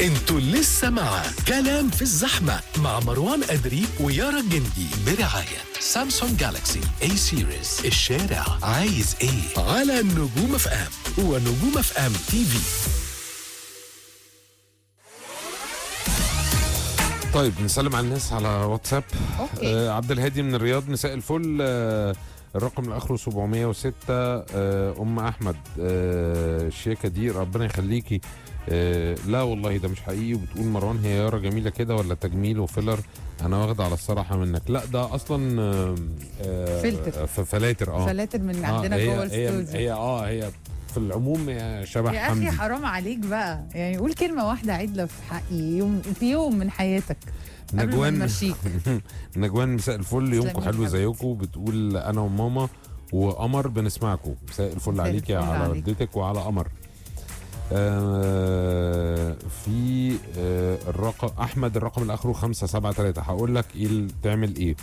انتوا لسه مع كلام في الزحمة مع مروان أدري ويارا الجندي برعاية سامسونج جالاكسي اي سيريز الشارع عايز ايه على نجوم اف ام ونجوم اف ام تي في طيب نسلم على الناس على واتساب أوكي. آه عبد الهادي من الرياض مساء الفل آه الرقم اللي اخره 706 آه ام احمد آه الشيكه دي ربنا يخليكي آه لا والله ده مش حقيقي وبتقول مروان هي يارا جميله كده ولا تجميل وفيلر انا واخد على الصراحه منك لا ده اصلا آه آه فلتر. ف- فلاتر اه فلاتر من آه، عندنا هي- جوه هي الاستوديو هي اه هي في العموم هي شبه يا حمدي اخي حرام عليك بقى يعني قول كلمه واحده عدله في حقي يوم في يوم من حياتك قبل ما نجوان نمشيك نجوان مساء الفل يومكم تسلمي حلو يا حبيبتي. زيكم بتقول انا وماما وقمر بنسمعكم مساء الفل مساء عليك يا الفل على عليك. والدتك وعلى قمر آه في آه الرقم احمد الرقم اللي اخره 573 هقول لك ايه ال- تعمل ايه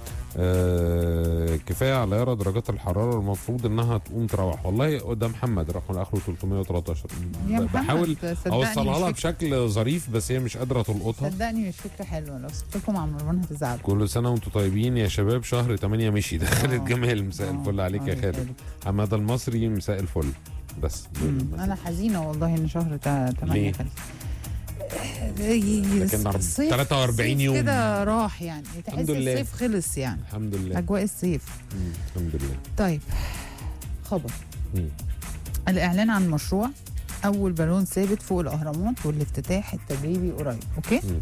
آه كفايه على يارا درجات الحراره المفروض انها تقوم تروح والله ده محمد الرقم اللي اخره 313 يا ب- محمد بحاول صدقني اوصلها لها مش فكرة- بشكل ظريف بس هي مش قادره تلقطها صدقني مش فكره حلوه لو سبتكم مع مروان هتزعلوا كل سنة وانتم طيبين يا شباب شهر 8 مشي ده خالد آه. جمال مساء آه، الفل عليك يا آه، خالد حمادة المصري مساء الفل بس مم. انا حزينه والله ان شهر 8 ليه؟ خلص لكن أرب- الصيف- 43 الصيف يوم. كده راح يعني تحس الحمد لله. الصيف خلص يعني الحمد لله اجواء الصيف مم. الحمد لله طيب خبر مم. الاعلان عن مشروع اول بالون ثابت فوق الاهرامات والافتتاح التجريبي قريب اوكي مم.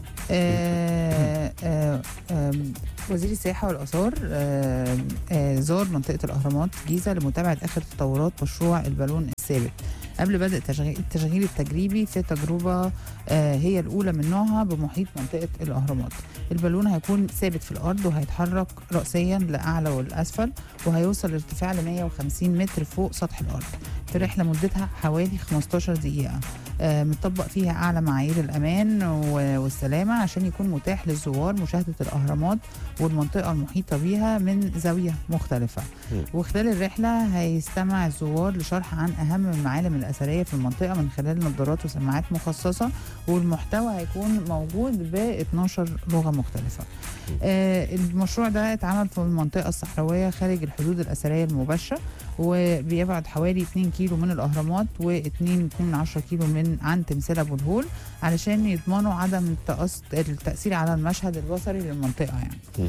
آه آه آم، وزير السياحه والاثار آه آه زار منطقه الاهرامات جيزه لمتابعه اخر تطورات مشروع البالون الثابت قبل بدء تشغيل التشغيل التجريبي في تجربه آه هي الاولى من نوعها بمحيط منطقه الاهرامات البالون هيكون ثابت في الارض وهيتحرك راسيا لاعلى والاسفل وهيوصل لارتفاع ل 150 متر فوق سطح الارض في رحله مدتها حوالي 15 دقيقه آه، مطبق فيها اعلى معايير الامان و- والسلامه عشان يكون متاح للزوار مشاهده الاهرامات والمنطقه المحيطه بيها من زاويه مختلفه مم. وخلال الرحله هيستمع الزوار لشرح عن اهم المعالم الاثريه في المنطقه من خلال نظارات وسماعات مخصصه والمحتوى هيكون موجود ب 12 لغه مختلفه آه، المشروع ده اتعمل في المنطقه الصحراويه خارج الحدود الاثريه المباشره وبيبعد حوالي 2 كيلو من الاهرامات و2.2 كيلو من عن تمثال ابو الهول علشان يضمنوا عدم التأس- التاثير على المشهد البصري للمنطقه يعني مم.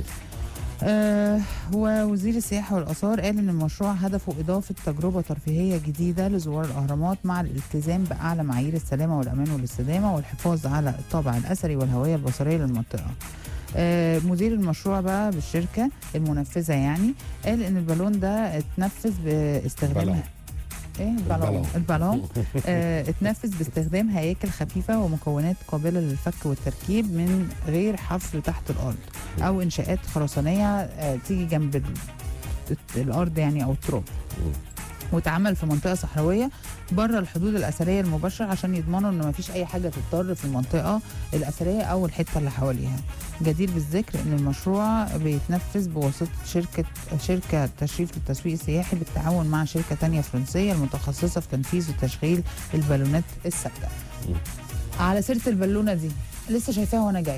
آه ووزير السياحة والآثار قال إن المشروع هدفه إضافة تجربة ترفيهية جديدة لزوار الأهرامات مع الالتزام بأعلى معايير السلامة والأمان والاستدامة والحفاظ على الطابع الأثري والهوية البصرية للمنطقة. آه مدير المشروع بقى بالشركة المنفذة يعني قال إن البالون ده اتنفذ باستخدام بلون. ايه البالون البالون آه اتنفذ باستخدام هياكل خفيفه ومكونات قابله للفك والتركيب من غير حفر تحت الارض او انشاءات خرسانيه آه تيجي جنب ال- الارض يعني او التراب مم. واتعمل في منطقه صحراويه بره الحدود الاثريه المباشره عشان يضمنوا ان مفيش اي حاجه تضطر في المنطقه الاثريه او الحته اللي حواليها جدير بالذكر ان المشروع بيتنفذ بواسطه شركه شركه تشريف للتسويق السياحي بالتعاون مع شركه تانية فرنسيه المتخصصه في تنفيذ وتشغيل البالونات الثابته مم. على سيره البالونه دي لسه شايفاها وانا جاي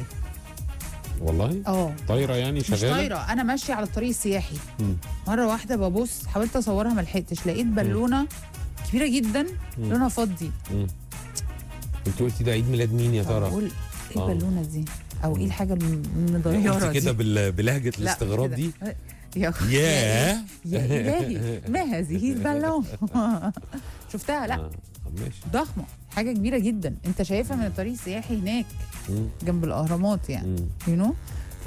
والله اه طايرة يعني مش شغالة طايره انا ماشيه على الطريق السياحي مم. مره واحده ببص حاولت اصورها ما لحقتش لقيت بالونه كبيره جدا مم. لونها فضي مم. انت قلتي ده عيد ميلاد مين يا ترى؟ بقول ايه آه. البالونه دي او ايه مم. الحاجه المضيره قلتي دي كده بال- بلهجة لا، الاستغراب كده. دي يا ياه يا الهي ما هذه البالون شفتها لا آه، ماشي ضخمه حاجه كبيره جدا انت شايفها من الطريق السياحي هناك مم. جنب الاهرامات يعني مم. يو نو ف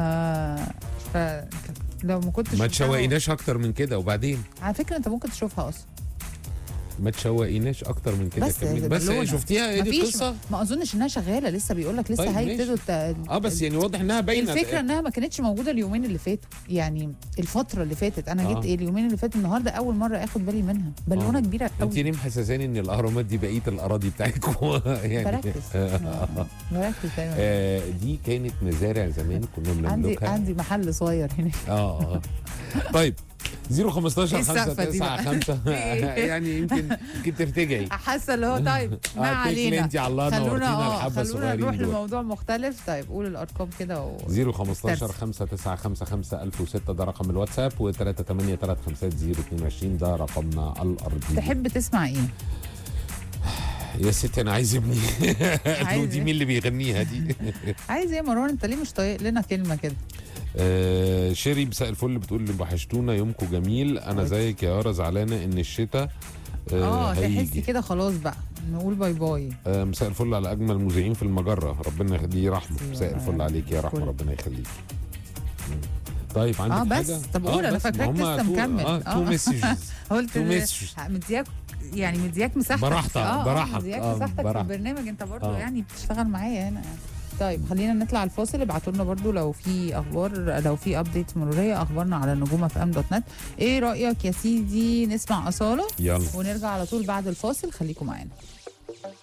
ف لو ما كنتش ما شفتها- تشوقيناش اكتر من كده وبعدين على فكره انت ممكن تشوفها اصلا ما تشوقيناش اكتر من كده بس كمل. بس بالونة. شفتيها ايه دي مفيش القصه ما اظنش انها شغاله لسه بيقول لك لسه طيب، هيبتدوا الت- اه بس يعني واضح انها باينه الفكره انها ما كانتش موجوده اليومين اللي فاتوا يعني الفتره اللي فاتت انا جيت آه. ايه اليومين اللي فاتوا النهارده اول مره اخد بالي منها بالونه آه. كبيره انت قوي ليه محسساني ان الاهرامات دي بقيه الاراضي بتاعتكم يعني بركز آه. بركز دايما آه، دي كانت مزارع زمان كنا عندي بنملكها عندي محل صغير هنا اه اه طيب 015 إيه 5 السقفة دي 9 بقى؟ 5 إيه؟ يعني يمكن يمكن ترتجعي حاسه اللي هو طيب ما آه، تكلي علينا انت على الله خلونا نورتينا اه الحبه خلونا الصغيرين نروح دول لموضوع مختلف طيب قول الارقام كده و... 015 5 9 5 5 1006 ده رقم الواتساب و 3 8 3 5 0 22 ده رقمنا الارضي تحب تسمع ايه؟ يا ستي انا عايز ابني عايز دي إيه؟ مين اللي بيغنيها دي عايز ايه يا مروان انت ليه مش طايق لنا كلمه كده؟ آه، شيري مساء الفل بتقول لي وحشتونا يومكم جميل انا كويس. زيك يا يارا زعلانه ان الشتاء اه تحسي هيجي كده خلاص بقى نقول باي باي آه، مساء الفل على اجمل مذيعين في المجره ربنا يخليه رحمه أيوة. مساء الفل عليك يا رحمه كل. ربنا يخليك مم. طيب عندك اه بس حاجه طب قول انا بس، ما فاكراك هما لسه تو- مكمل اه تو مسجز قلت تو مسجز مدياك يعني مدياك مساحتك براحتك، اه آه، براحتك، مدياك آه، مساحتك في براحتك. البرنامج انت برضو آه. يعني بتشتغل معايا هنا يعني. طيب خلينا نطلع الفاصل ابعتوا لنا برضو لو في اخبار لو في ابديت مروريه اخبارنا على نجوم اف ام دوت نت ايه رايك يا سيدي نسمع اصاله يلا ونرجع على طول بعد الفاصل خليكم معانا